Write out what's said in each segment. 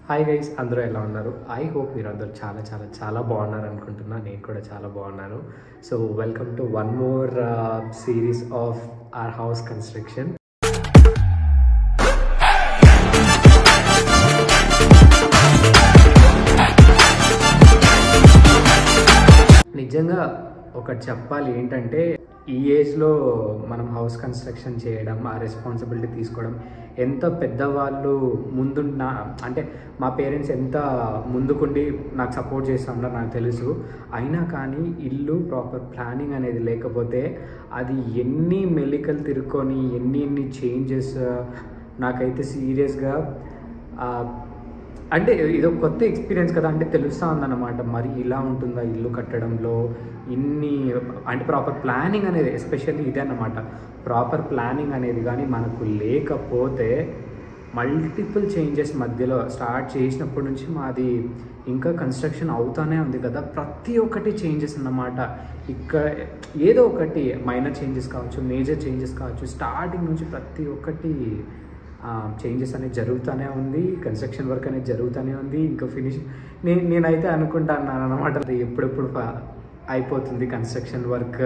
hi guys అందరూ ఎలా ఉన్నారు ఐ హోప్ మీరు అందరూ చాలా చాలా చాలా బాగున్నారు అనుకుంటున్నా నేను కూడా చాలా బాగున్నాను so welcome to one more series of our house construction నిజంగా ఒకటి చెప్పాలి ఏంటంటే ఈ ఏజ్లో మనం హౌస్ కన్స్ట్రక్షన్ చేయడం ఆ రెస్పాన్సిబిలిటీ తీసుకోవడం ఎంత పెద్దవాళ్ళు ముందున్న అంటే మా పేరెంట్స్ ఎంత ముందుకుండి నాకు సపోర్ట్ చేస్తామో నాకు తెలుసు అయినా కానీ ఇల్లు ప్రాపర్ ప్లానింగ్ అనేది లేకపోతే అది ఎన్ని మెలికలు తిరుక్కొని ఎన్ని ఎన్ని చేంజెస్ నాకైతే సీరియస్గా అంటే ఇది ఒక కొత్త ఎక్స్పీరియన్స్ కదా అంటే తెలుస్తూ ఉందన్నమాట మరి ఇలా ఉంటుందా ఇల్లు కట్టడంలో ఇన్ని అంటే ప్రాపర్ ప్లానింగ్ అనేది ఎస్పెషల్లీ ఇదే అన్నమాట ప్రాపర్ ప్లానింగ్ అనేది కానీ మనకు లేకపోతే మల్టిపుల్ చేంజెస్ మధ్యలో స్టార్ట్ చేసినప్పటి నుంచి మాది ఇంకా కన్స్ట్రక్షన్ అవుతానే ఉంది కదా ప్రతి ఒక్కటి చేంజెస్ అన్నమాట ఇక్కడ ఏదో ఒకటి మైనర్ చేంజెస్ కావచ్చు మేజర్ చేంజెస్ కావచ్చు స్టార్టింగ్ నుంచి ప్రతి ఒక్కటి చేంజెస్ అనేది జరుగుతూనే ఉంది కన్స్ట్రక్షన్ వర్క్ అనేది జరుగుతూనే ఉంది ఇంకా ఫినిష్ నేను నేనైతే అనుకుంటాను అనమాట ఎప్పుడెప్పుడు అయిపోతుంది కన్స్ట్రక్షన్ వర్క్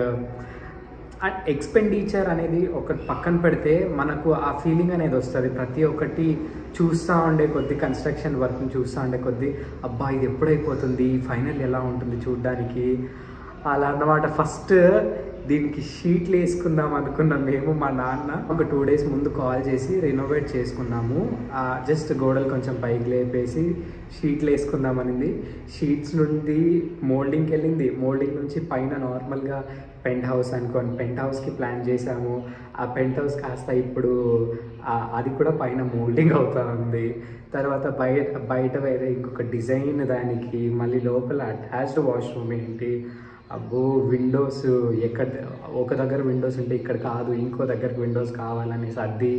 ఎక్స్పెండిచర్ అనేది ఒక పక్కన పెడితే మనకు ఆ ఫీలింగ్ అనేది వస్తుంది ప్రతి ఒక్కటి చూస్తూ ఉండే కొద్ది కన్స్ట్రక్షన్ వర్క్ని చూస్తూ ఉండే కొద్ది అబ్బా ఇది ఎప్పుడైపోతుంది ఫైనల్ ఎలా ఉంటుంది చూడ్డానికి అలా అన్నమాట ఫస్ట్ దీనికి షీట్లు వేసుకుందాం అనుకున్నాం మేము మా నాన్న ఒక టూ డేస్ ముందు కాల్ చేసి రెనోవేట్ చేసుకున్నాము జస్ట్ గోడలు కొంచెం పైకి లేపేసి షీట్లు వేసుకుందాం అనింది షీట్స్ నుండి మోల్డింగ్కి వెళ్ళింది మోల్డింగ్ నుంచి పైన నార్మల్గా పెంట్ హౌస్ అనుకోండి పెంట్ హౌస్కి ప్లాన్ చేసాము ఆ పెంట్ హౌస్ కాస్త ఇప్పుడు అది కూడా పైన మోల్డింగ్ అవుతా ఉంది తర్వాత బయట బయట వేరే ఇంకొక డిజైన్ దానికి మళ్ళీ లోపల అటాచ్డ్ వాష్రూమ్ ఏంటి అబ్బో విండోస్ ఎక్కడ ఒక దగ్గర విండోస్ ఉంటే ఇక్కడ కాదు ఇంకో దగ్గర విండోస్ కావాలనేసి అది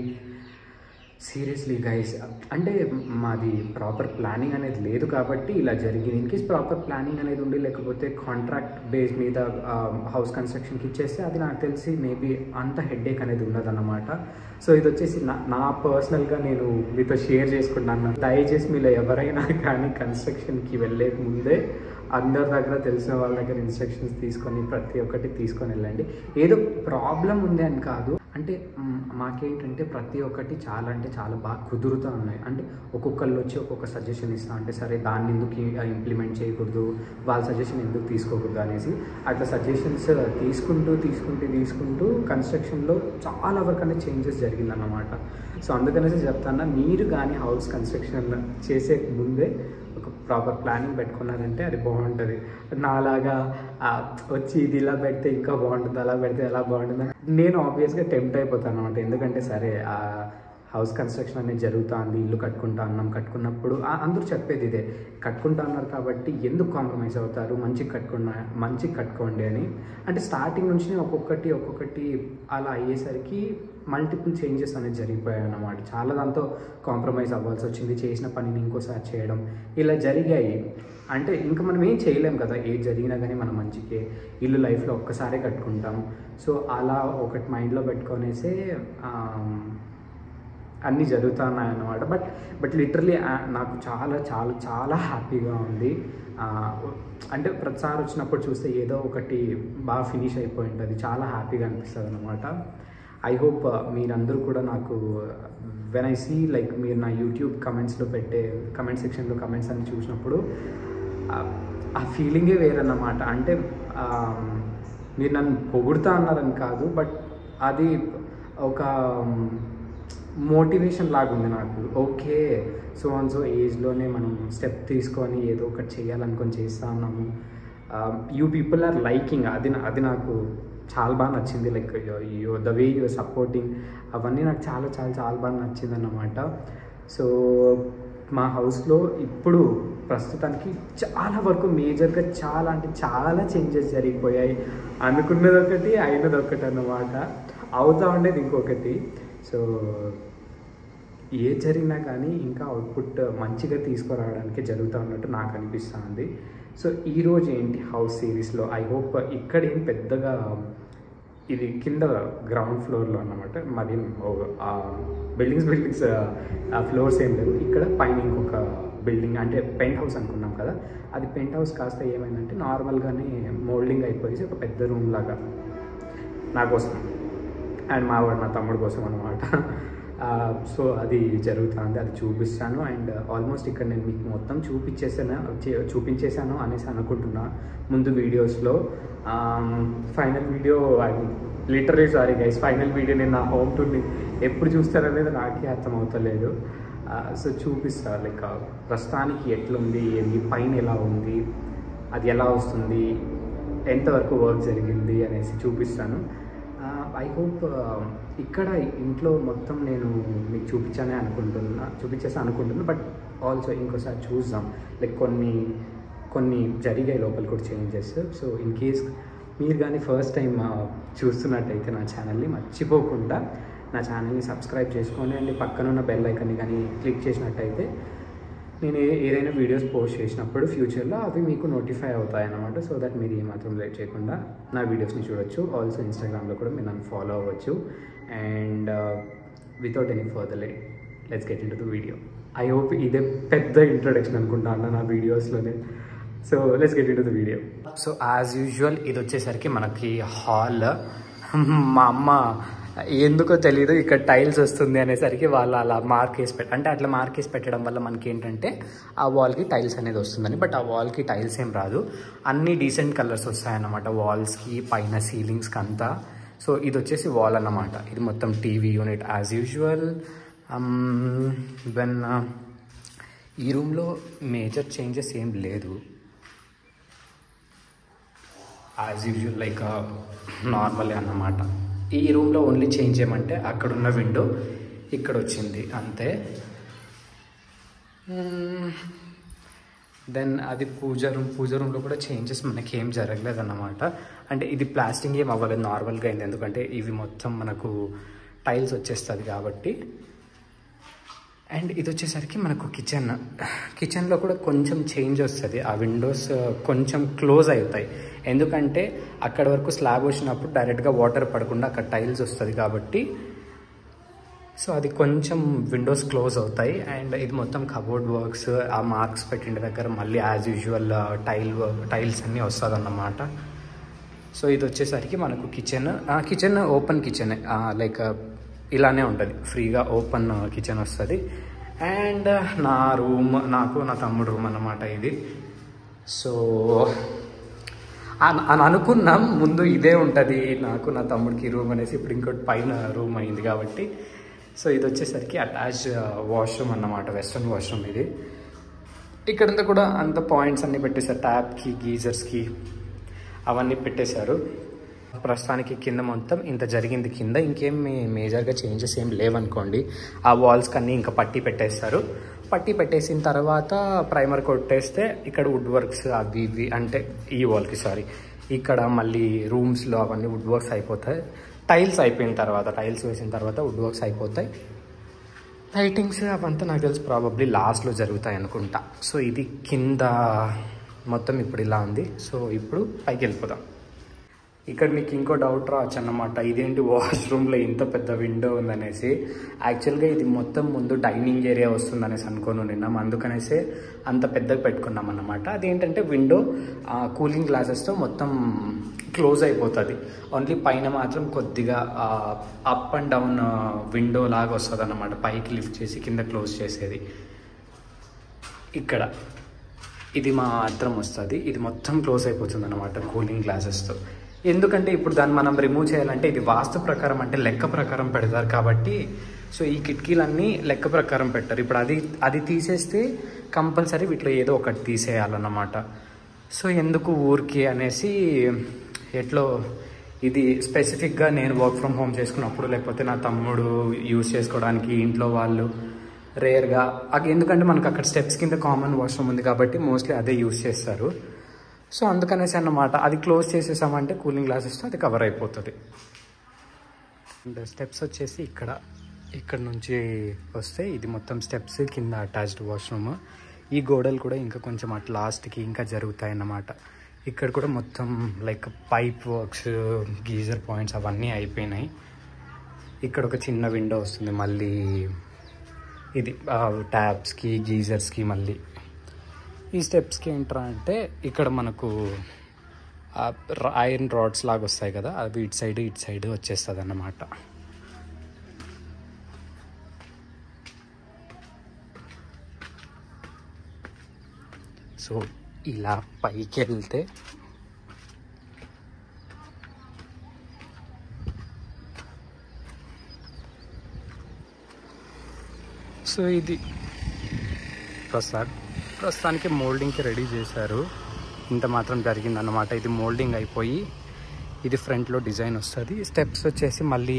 సీరియస్లీ గైస్ అంటే మాది ప్రాపర్ ప్లానింగ్ అనేది లేదు కాబట్టి ఇలా జరిగింది ఇన్ కేస్ ప్రాపర్ ప్లానింగ్ అనేది ఉండి లేకపోతే కాంట్రాక్ట్ బేస్ మీద హౌస్ కన్స్ట్రక్షన్కి ఇచ్చేస్తే అది నాకు తెలిసి మేబీ అంత హెడ్ఏక్ అనేది ఉండదన్నమాట సో ఇది వచ్చేసి నా నా పర్సనల్గా నేను మీతో షేర్ చేసుకుంటాను దయచేసి మీలో ఎవరైనా కానీ కన్స్ట్రక్షన్కి వెళ్ళే ముందే అందరి దగ్గర తెలిసిన వాళ్ళ దగ్గర ఇన్స్ట్రక్షన్స్ తీసుకొని ప్రతి ఒక్కటి తీసుకొని వెళ్ళండి ఏదో ప్రాబ్లం ఉంది అని కాదు అంటే మాకేంటంటే ప్రతి ఒక్కటి చాలా అంటే చాలా బాగా కుదురుతూ ఉన్నాయి అంటే ఒక్కొక్కళ్ళు వచ్చి ఒక్కొక్క సజెషన్ ఇస్తా అంటే సరే దాన్ని ఎందుకు ఇంప్లిమెంట్ చేయకూడదు వాళ్ళ సజెషన్ ఎందుకు తీసుకోకూడదు అనేసి అట్లా సజెషన్స్ తీసుకుంటూ తీసుకుంటూ తీసుకుంటూ కన్స్ట్రక్షన్లో చాలా వరకు అనేది చేంజెస్ జరిగిందన్నమాట సో అందుకనేసి చెప్తాను మీరు కానీ హౌస్ కన్స్ట్రక్షన్ చేసే ముందే ఒక ప్రాపర్ ప్లానింగ్ పెట్టుకున్నారంటే అది బాగుంటుంది నాలాగా వచ్చి ఇది ఇలా పెడితే ఇంకా బాగుంటుంది అలా పెడితే ఎలా బాగుంటుంది నేను ఆబ్వియస్గా టెంప్ట్ అయిపోతాను అనమాట ఎందుకంటే సరే హౌస్ కన్స్ట్రక్షన్ అనేది జరుగుతుంది ఇల్లు కట్టుకుంటా అన్నాం కట్టుకున్నప్పుడు అందరూ చెప్పేది ఇదే కట్టుకుంటా అన్నారు కాబట్టి ఎందుకు కాంప్రమైజ్ అవుతారు మంచిగా కట్టుకున్న మంచిగా కట్టుకోండి అని అంటే స్టార్టింగ్ నుంచి ఒక్కొక్కటి ఒక్కొక్కటి అలా అయ్యేసరికి మల్టిపుల్ చేంజెస్ అనేది జరిగిపోయాయి అన్నమాట చాలా దాంతో కాంప్రమైజ్ అవ్వాల్సి వచ్చింది చేసిన పనిని ఇంకోసారి చేయడం ఇలా జరిగాయి అంటే ఇంకా మనం ఏం చేయలేం కదా ఏది జరిగినా కానీ మనం మంచికే ఇల్లు లైఫ్లో ఒక్కసారే కట్టుకుంటాం సో అలా ఒకటి మైండ్లో పెట్టుకొనేసే అన్నీ జరుగుతున్నాయి అన్నమాట బట్ బట్ లిటరలీ నాకు చాలా చాలా చాలా హ్యాపీగా ఉంది అంటే ప్రతిసారి వచ్చినప్పుడు చూస్తే ఏదో ఒకటి బాగా ఫినిష్ అయిపోయి ఉంటుంది చాలా హ్యాపీగా అనిపిస్తుంది అనమాట ఐ హోప్ మీరందరూ కూడా నాకు వెన్ ఐ సీ లైక్ మీరు నా యూట్యూబ్ కమెంట్స్లో పెట్టే కమెంట్ సెక్షన్లో కమెంట్స్ అన్ని చూసినప్పుడు ఆ ఫీలింగే వేరన్నమాట అంటే మీరు నన్ను పొగుడుతా అన్నారని కాదు బట్ అది ఒక మోటివేషన్ లాగా ఉంది నాకు ఓకే సో అండ్ సో ఏజ్లోనే మనం స్టెప్ తీసుకొని ఏదో ఒకటి చేయాలనుకొని చేస్తా ఉన్నాము యూ పీపుల్ ఆర్ లైకింగ్ అది అది నాకు చాలా బాగా నచ్చింది like you the way you're supporting అవన్నీ నాకు చాలా చాలా చాలా బాగా నచ్చింది అన్నమాట సో మా హౌస్లో ఇప్పుడు ప్రస్తుతానికి చాలా వరకు మేజర్గా చాలా అంటే చాలా చేంజెస్ జరిగిపోయాయి అనుకున్నది ఒకటి అయినది ఒకటి అన్నమాట అవుతా ఉండేది ఇంకొకటి సో ఏ జరిగినా కానీ ఇంకా అవుట్పుట్ మంచిగా తీసుకురావడానికి జరుగుతూ ఉన్నట్టు నాకు అనిపిస్తుంది సో ఈరోజు ఏంటి హౌస్ సిరీస్లో ఐ హోప్ ఇక్కడ ఏం పెద్దగా ఇది కింద గ్రౌండ్ ఫ్లోర్లో అన్నమాట మాది బిల్డింగ్స్ బిల్డింగ్స్ ఆ ఫ్లోర్స్ ఏం లేవు ఇక్కడ పైన ఇంకొక బిల్డింగ్ అంటే పెయింట్ హౌస్ అనుకున్నాం కదా అది పెయింట్ హౌస్ కాస్త ఏమైందంటే నార్మల్గానే మోల్డింగ్ అయిపోయేసి ఒక పెద్ద రూమ్ లాగా నా కోసం అండ్ మా వాడు నా తమ్ముడు కోసం అనమాట సో అది జరుగుతుంది అది చూపిస్తాను అండ్ ఆల్మోస్ట్ ఇక్కడ నేను మీకు మొత్తం చూపించేసాను చే- చూపించేశాను అనేసి అనుకుంటున్నా ముందు వీడియోస్లో final video literally sorry guys final video నేను నా హోమ్ టూర్ని ఎప్పుడు చూస్తారనేది నాకే అర్థం అవుతలేదు సో చూపిస్తా లైక్ ప్రస్తుతానికి ఎట్లుంది ఏది పైన ఎలా ఉంది అది ఎలా వస్తుంది ఎంతవరకు వర్క్ జరిగింది అనేసి చూపిస్తాను ఐ హోప్ ఇక్కడ ఇంట్లో మొత్తం నేను మీకు చూపించానే అనుకుంటున్నా చూపించేసి అనుకుంటున్నా బట్ ఆల్సో ఇంకోసారి చూద్దాం లైక్ కొన్ని కొన్ని జరిగాయి లోపల కూడా చేంజెస్ సో ఇన్ కేస్ మీరు కానీ ఫస్ట్ టైం చూస్తున్నట్టయితే నా ఛానల్ని మర్చిపోకుండా నా ఛానల్ని సబ్స్క్రైబ్ చేసుకోండి అండ్ పక్కన ఉన్న బెల్ ఐకన్ని కానీ క్లిక్ చేసినట్టయితే నేను ఏ- ఏదైనా వీడియోస్ పోస్ట్ చేసినప్పుడు ఫ్యూచర్లో అవి మీకు నోటిఫై అవుతాయి అన్నమాట సో దట్ మీరు ఏమాత్రం లేట్ చేయకుండా నా వీడియోస్ని చూడొచ్చు ఆల్సో ఇన్స్టాగ్రామ్లో కూడా మీరు నన్ను ఫాలో అవ్వచ్చు and without any further late let's get into the video I hope ఇదే పెద్ద ఇంట్రొడక్షన్ అనుకుంటాను నా వీడియోస్లోనే so let's get into the video so as usual ఇది వచ్చేసరికి మనకి హాల్ మా అమ్మ ఎందుకో తెలియదు ఇక్కడ టైల్స్ వస్తుంది అనేసరికి వాళ్ళు అలా మార్క్ వేసి పెట్ అంటే అట్లా మార్క్ వేసి పెట్టడం వల్ల మనకి ఏంటంటే ఆ వాల్కి టైల్స్ అనేది వస్తుందని బట్ ఆ వాల్కి టైల్స్ ఏం రాదు అన్ని డీసెంట్ కలర్స్ వస్తాయన్నమాట వాల్స్కి పైన సీలింగ్స్కి అంతా సో ఇది వచ్చేసి వాల్ అన్నమాట ఇది మొత్తం TV unit as usual then ఈ రూమ్లో మేజర్ చేంజెస్ ఏం లేదు యాజ్ యూజువల్ లైక్ నార్మల్ అన్నమాట ఈ రూమ్లో ఓన్లీ చేంజ్ చేయమంటే అక్కడున్న విండో ఇక్కడ వచ్చింది అంతే దెన్ అది పూజ రూమ్ పూజ రూమ్లో కూడా చేంజెస్ మనకి ఏం జరగలేదు అన్నమాట అంటే ఇది ప్లాస్టింగ్ ఏం అవ్వలేదు నార్మల్గా అయింది ఎందుకంటే ఇవి మొత్తం మనకు టైల్స్ వచ్చేస్తుంది కాబట్టి అండ్ ఇది వచ్చేసరికి మనకు కిచెన్ కిచెన్లో కూడా కొంచెం చేంజ్ వస్తుంది ఆ విండోస్ కొంచెం క్లోజ్ అవుతాయి ఎందుకంటే అక్కడ వరకు స్లాబ్ వచ్చినప్పుడు డైరెక్ట్గా వాటర్ పడకుండా అక్కడ టైల్స్ వస్తుంది కాబట్టి సో అది కొంచెం విండోస్ క్లోజ్ అవుతాయి అండ్ ఇది మొత్తం కబోర్డ్ వర్క్స్ ఆ మార్క్స్ పెట్టిన దగ్గర మళ్ళీ యాజ్ యూజువల్ టైల్ టైల్స్ అన్నీ వస్తుంది అన్నమాట సో ఇది వచ్చేసరికి మనకు kitchen kitchen open kitchen like ఇలానే ఉంటుంది ఫ్రీగా ఓపెన్ కిచెన్ వస్తుంది అండ్ నా రూమ్ నాకు నా తమ్ముడు రూమ్ అన్నమాట ఇది సో అన్- అని అనుకున్నాం ముందు ఇదే ఉంటుంది నాకు నా తమ్ముడికి రూమ్ అనేసి ఇప్పుడు ఇంకోటి పైన రూమ్ అయింది కాబట్టి సో ఇది వచ్చేసరికి అటాచ్ వాష్రూమ్ అన్నమాట వెస్ట్రన్ వాష్రూమ్ ఇది ఇక్కడంతా కూడా అంత పాయింట్స్ అన్నీ పెట్టేశారు ట్యాప్కి గీజర్స్కి అవన్నీ పెట్టేశారు ప్రస్తుతానికి కింద మొత్తం ఇంత జరిగింది కింద ఇంకేం మేజర్గా చేంజెస్ ఏం లేవనుకోండి ఆ వాల్స్కి అన్నీ ఇంకా పట్టి పెట్టేస్తారు పట్టి పెట్టేసిన తర్వాత ప్రైమర్ కొట్టేస్తే ఇక్కడ వుడ్ వర్క్స్ అవి ఇవి అంటే ఈ వాల్కి సారీ ఇక్కడ మళ్ళీ రూమ్స్లో అవన్నీ వుడ్ వర్క్స్ అయిపోతాయి టైల్స్ అయిపోయిన తర్వాత టైల్స్ వేసిన తర్వాత వుడ్ వర్క్స్ అయిపోతాయి లైటింగ్స్ అవంతా నాకు తెలిసి ప్రాబబ్లీ లాస్ట్లో జరుగుతాయి అనుకుంటా సో ఇది కింద మొత్తం ఇప్పుడు ఇలా ఉంది సో ఇప్పుడు పైకి వెళ్ళిపోదాం ఇక్కడ మీకు ఇంకో డౌట్ రావచ్చు అన్నమాట ఇదేంటి వాష్రూమ్లో ఇంత పెద్ద విండో ఉందనేసి యాక్చువల్గా ఇది మొత్తం ముందు డైనింగ్ ఏరియా వస్తుంది అనేసి అనుకొని ఉన్నాం అందుకనేసే అంత పెద్దగా పెట్టుకున్నాం అన్నమాట అదేంటంటే విండో కూలింగ్ గ్లాసెస్తో మొత్తం క్లోజ్ అయిపోతుంది ఓన్లీ పైన మాత్రం కొద్దిగా అప్ అండ్ డౌన్ విండో లాగా వస్తుంది అన్నమాట పైకి లిఫ్ట్ చేసి కింద క్లోజ్ చేసేది ఇక్కడ ఇది మాత్రం వస్తుంది ఇది మొత్తం క్లోజ్ అయిపోతుంది అనమాట కూలింగ్ గ్లాసెస్తో ఎందుకంటే ఇప్పుడు దాన్ని మనం రిమూవ్ చేయాలంటే ఇది వాస్తు ప్రకారం అంటే లెక్క ప్రకారం పెడతారు కాబట్టి సో ఈ కిటికీలన్నీ లెక్క ప్రకారం పెట్టారు ఇప్పుడు అది అది తీసేస్తే కంపల్సరీ వీటిలో ఏదో ఒకటి తీసేయాలన్నమాట సో ఎందుకు ఊరికి అనేసి ఎట్లో ఇది స్పెసిఫిక్గా నేను వర్క్ ఫ్రమ్ హోమ్ చేసుకున్నప్పుడు లేకపోతే నా తమ్ముడు యూస్ చేసుకోవడానికి ఇంట్లో వాళ్ళు రేర్గా ఎందుకంటే మనకు అక్కడ స్టెప్స్ కింద కామన్ వాష్రూమ్ ఉంది కాబట్టి మోస్ట్లీ అదే యూస్ చేస్తారు సో అందుకనేసి అన్నమాట అది క్లోజ్ చేసేసామంటే కూలింగ్ గ్లాసెస్తో అది కవర్ అయిపోతుంది అండ్ స్టెప్స్ వచ్చేసి ఇక్కడ ఇక్కడ నుంచి వస్తే ఇది మొత్తం స్టెప్స్ కింద అటాచ్డ్ వాష్రూమ్ ఈ గోడలు కూడా ఇంకా కొంచెం అట్ లాస్ట్కి ఇంకా జరుగుతాయి అన్నమాట ఇక్కడ కూడా మొత్తం like pipe works geyser points అవన్నీ అయిపోయినాయి ఇక్కడ ఒక చిన్న విండో వస్తుంది మళ్ళీ ఇది ట్యాప్స్కి గీజర్స్కి మళ్ళీ ఈ స్టెప్స్కి ఏంట్రా అంటే ఇక్కడ మనకు ఐరన్ రాడ్స్ లాగా వస్తాయి కదా అవి ఇటు సైడ్ ఇటు సైడ్ వచ్చేస్తుంది అన్నమాట సో ఇలా పైకి వెళ్తే సో ఇది ప్రస్తుతానికి ప్రస్తుతానికి మోల్డింగ్కి రెడీ చేశారు ఇంత మాత్రం జరిగిందన్నమాట ఇది మోల్డింగ్ అయిపోయి ఇది ఫ్రంట్లో డిజైన్ వస్తుంది స్టెప్స్ వచ్చేసి మళ్ళీ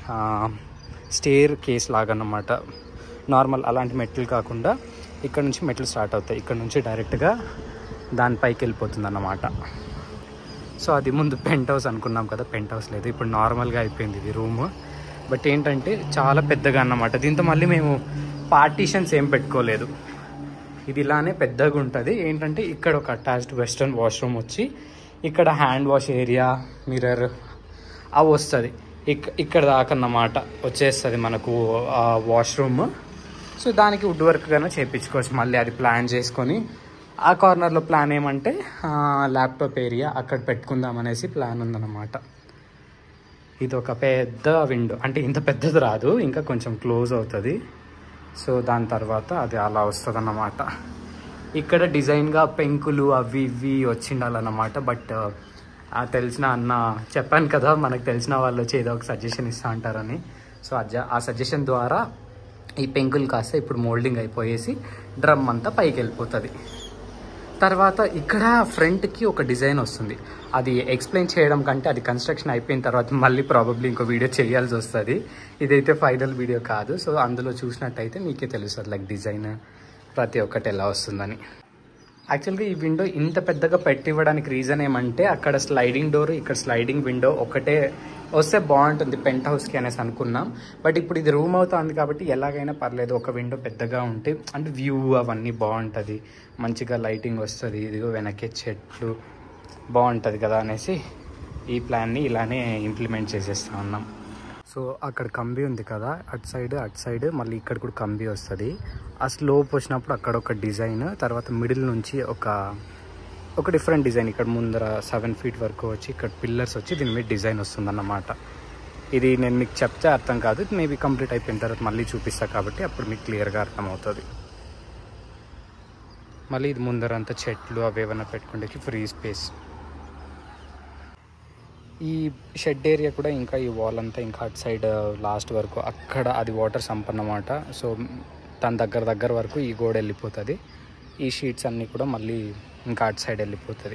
స్టేర్ కేస్ లాగా అన్నమాట నార్మల్ అలాంటి మెట్లు కాకుండా ఇక్కడ నుంచి మెట్లు స్టార్ట్ అవుతాయి ఇక్కడ నుంచి డైరెక్ట్గా దానిపైకి వెళ్ళిపోతుంది అన్నమాట సో అది ముందు పెంట్ హౌస్ అనుకున్నాం కదా పెంట్ హౌస్ లేదు ఇప్పుడు నార్మల్గా అయిపోయింది ఇది రూమ్ బట్ ఏంటంటే చాలా పెద్దగా అన్నమాట దీంతో మళ్ళీ మేము పార్టీషన్స్ ఏం పెట్టుకోలేదు ఇది ఇలానే పెద్దగా ఉంటుంది ఏంటంటే ఇక్కడ ఒక అటాచ్డ్ వెస్ట్రన్ వాష్రూమ్ వచ్చి ఇక్కడ హ్యాండ్ వాష్ ఏరియా మిర్రర్ అవి వస్తుంది ఇక్ ఇక్కడ దాకా అన్నమాట వచ్చేస్తుంది మనకు వాష్రూమ్ సో దానికి వుడ్ వర్క్ గానే చేయించుకోవచ్చు మళ్ళీ అది ప్లాన్ చేసుకొని ఆ కార్నర్లో ప్లాన్ ఏమంటే ల్యాప్టాప్ ఏరియా అక్కడ పెట్టుకుందాం అనేసి ప్లాన్ ఉందన్నమాట ఇది ఒక పెద్ద విండో అంటే ఇంత పెద్దది రాదు ఇంకా కొంచెం క్లోజ్ అవుతుంది సో దాని తర్వాత అది అలా వస్తుంది అన్నమాట ఇక్కడ డిజైన్గా పెంకులు అవి ఇవి వచ్చిండాలన్నమాట బట్ ఆ తెలిసిన అన్న చెప్పాను కదా మనకు తెలిసిన వాళ్ళు వచ్చి ఏదో ఒక సజెషన్ ఇస్తా అంటారని సో అజ- ఆ సజెషన్ ద్వారా ఈ పెంకులు కాస్త ఇప్పుడు మోల్డింగ్ అయిపోయేసి డ్రమ్ అంతా పైకి వెళ్ళిపోతుంది తర్వాత ఇక్కడ ఫ్రంట్కి ఒక డిజైన్ వస్తుంది అది ఎక్స్ప్లెయిన్ చేయడం కంటే అది కన్స్ట్రక్షన్ అయిపోయిన తర్వాత మళ్ళీ ప్రాబబ్లీ ఇంకో వీడియో చేయాల్సి వస్తుంది ఇదైతే ఫైనల్ వీడియో కాదు సో అందులో చూసినట్టయితే మీకే తెలుస్తుంది లైక్ డిజైన్ ప్రతి ఒక్కటి ఎలా వస్తుందని యాక్చువల్గా ఈ విండో ఇంత పెద్దగా పెట్టివ్వడానికి రీజన్ ఏమంటే అక్కడ స్లైడింగ్ డోర్ ఇక్కడ స్లైడింగ్ విండో ఒకటే వస్తే బాగుంటుంది పెంట్ హౌస్కి అనేసి అనుకున్నాం బట్ ఇప్పుడు ఇది రూమ్ అవుతుంది కాబట్టి ఎలాగైనా పర్లేదు ఒక విండో పెద్దగా ఉంటే అంటే వ్యూ అవన్నీ బాగుంటుంది మంచిగా లైటింగ్ వస్తుంది ఇదిగో వెనకే చెట్లు బాగుంటుంది కదా అనేసి ఈ ప్లాన్ని ఇలానే ఇంప్లిమెంట్ చేసేస్తా ఉన్నాం సో అక్కడ కంబి ఉంది కదా అటు సైడ్ అటు సైడ్ మళ్ళీ ఇక్కడ కూడా కంబి వస్తుంది ఆ స్లోప్ వచ్చినప్పుడు అక్కడ ఒక డిజైన్ తర్వాత మిడిల్ నుంచి ఒక ఒక డిఫరెంట్ డిజైన్ ఇక్కడ ముందర సెవెన్ ఫీట్ వరకు వచ్చి ఇక్కడ పిల్లర్స్ వచ్చి దీని మీద డిజైన్ వస్తుందన్నమాట ఇది నేను మీకు చెప్తే అర్థం కాదు మేబీ కంప్లీట్ అయిపోయిన తర్వాత మళ్ళీ చూపిస్తా కాబట్టి అప్పుడు మీకు క్లియర్గా అర్థమవుతుంది మళ్ళీ ఇది ముందరంతా చెట్లు అవి ఏమైనా పెట్టుకుంటే ఫ్రీ స్పేస్ ఈ షెడ్ ఏరియా కూడా ఇంకా ఈ వాల్ అంతా ఇంకా అటు సైడ్ లాస్ట్ వరకు అక్కడ అది వాటర్ సంప్ అన్నమాట సో దాని దగ్గర దగ్గర వరకు ఈ గోడ వెళ్ళిపోతుంది ఈ షీట్స్ అన్నీ కూడా మళ్ళీ ఇంకా అటు సైడ్ వెళ్ళిపోతుంది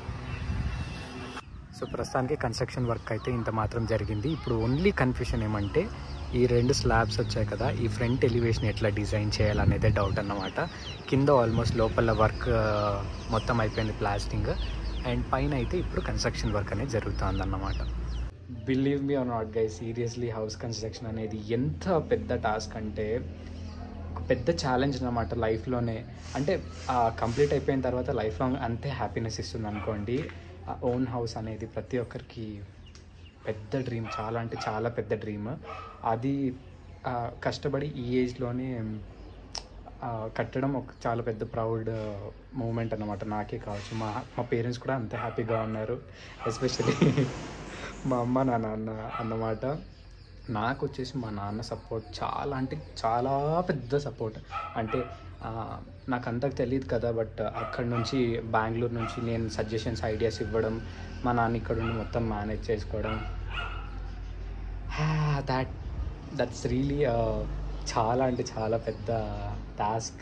సో ప్రస్తుతానికి కన్స్ట్రక్షన్ వర్క్ అయితే ఇంత మాత్రం జరిగింది ఇప్పుడు ఓన్లీ కన్ఫ్యూషన్ ఏమంటే ఈ రెండు స్లాబ్స్ వచ్చాయి కదా ఈ ఫ్రంట్ ఎలివేషన్ ఎట్లా డిజైన్ చేయాలనేదే డౌట్ అన్నమాట కింద ఆల్మోస్ట్ లోపల వర్క్ మొత్తం అయిపోయింది ప్లాస్టింగ్ అండ్ పైన అయితే ఇప్పుడు కన్స్ట్రక్షన్ వర్క్ అనేది జరుగుతుంది అన్నమాట believe me or not guy seriously house construction అనేది ఎంత పెద్ద టాస్క్ అంటే ఒక పెద్ద ఛాలెంజ్ అనమాట లైఫ్లోనే అంటే కంప్లీట్ అయిపోయిన తర్వాత లైఫ్ లాంగ్ అంతే హ్యాపీనెస్ ఇస్తుంది అనుకోండి ఓన్ హౌస్ అనేది ప్రతి ఒక్కరికి పెద్ద డ్రీమ్ చాలా అంటే చాలా పెద్ద డ్రీమ్ అది ఆ, కష్టపడి ఈ ఏజ్లోనే ఆ, కట్టడం ఒక చాలా పెద్ద ప్రౌడ్ మూమెంట్ అన్నమాట నాకే కావచ్చు మా మా పేరెంట్స్ కూడా అంత హ్యాపీగా ఉన్నారు ఎస్పెషలీ మా అమ్మ నా నాన్న అన్నమాట నాకు వచ్చేసి మా నాన్న సపోర్ట్ చాలా అంటే చాలా పెద్ద సపోర్ట్ అంటే ఆ, నాకు అంతకు తెలియదు కదా బట్ అక్కడ నుంచి బెంగళూరు నుంచి నేను సజెషన్స్ ఐడియాస్ ఇవ్వడం మా నాన్న ఇక్కడ ఉండి మొత్తం మేనేజ్ చేసుకోవడం దాట్ దట్స్ రియలీ చాలా అంటే చాలా పెద్ద task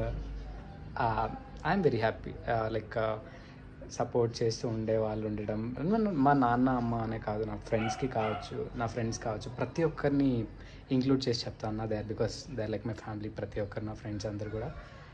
I'm very happy like support చేస్తూ ఉండే వాళ్ళు ఉండడం నన్ను- మా నాన్న అమ్మ అనే కాదు నా ఫ్రెండ్స్కి కావచ్చు నా ఫ్రెండ్స్ కావచ్చు ప్రతి ఒక్కరిని ఇంక్లూడ్ చేసి చెప్తాను నా they because they like my family ప్రతి ఒక్కరు నా ఫ్రెండ్స్ అందరు కూడా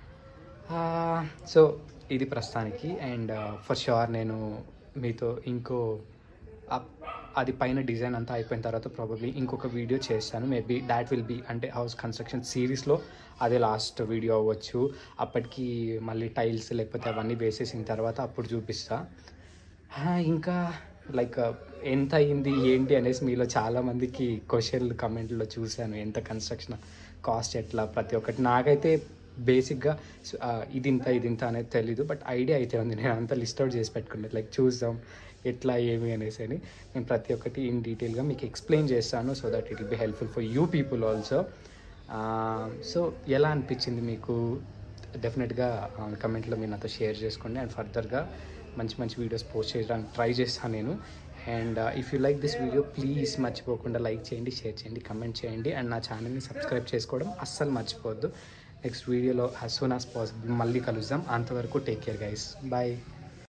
సో ఇది ప్రస్తుతానికి అండ్ ఫర్ షూర్ నేను మీతో ఇంకో అప్- అది పైన డిజైన్ అంతా అయిపోయిన తర్వాత ప్రాబబ్లీ ఇంకొక వీడియో చేస్తాను మేబీ దాట్ విల్ బీ అంటే హౌస్ కన్స్ట్రక్షన్ సిరీస్లో అదే లాస్ట్ వీడియో అవ్వచ్చు అప్పటికి మళ్ళీ టైల్స్ లేకపోతే అవన్నీ వేసేసిన తర్వాత అప్పుడు చూపిస్తా ఆ, ఇంకా లైక్ ఎంత అయింది ఏంటి అనేసి మీలో చాలామందికి క్వశ్చన్లు కమెంట్లో చూశాను ఎంత కన్స్ట్రక్షన్ కాస్ట్ ఎట్లా ప్రతి ఒక్కటి నాకైతే బేసిక్గా ఇది ఇంత ఇది ఇంత అనేది తెలీదు బట్ ఐడియా అయితే ఉంది నేను అంతా లిస్ట్ అవుట్ చేసి పెట్టుకున్నాను లైక్ చూద్దాం ఎట్లా ఏమి అనేసి అని నేను ప్రతి ఒక్కటి ఇన్ డీటెయిల్గా మీకు ఎక్స్ప్లెయిన్ చేస్తాను so that it will be helpful for you people also so ఎలా అనిపించింది మీకు డెఫినెట్గా కమెంట్లో మీరు నాతో షేర్ చేసుకోండి అండ్ ఫర్దర్గా మంచి మంచి వీడియోస్ పోస్ట్ చేయడానికి ట్రై చేస్తాను నేను and if you like this video please మర్చిపోకుండా లైక్ చేయండి షేర్ చేయండి కమెంట్ చేయండి అండ్ నా ఛానల్ని సబ్స్క్రైబ్ చేసుకోవడం అస్సలు మర్చిపోవద్దు నెక్స్ట్ వీడియోలో యాజ్ సూన్ యాజ్ పాసిబుల్ మళ్ళీ కలుద్దాం అంతవరకు టేక్ కేర్ గైస్ బాయ్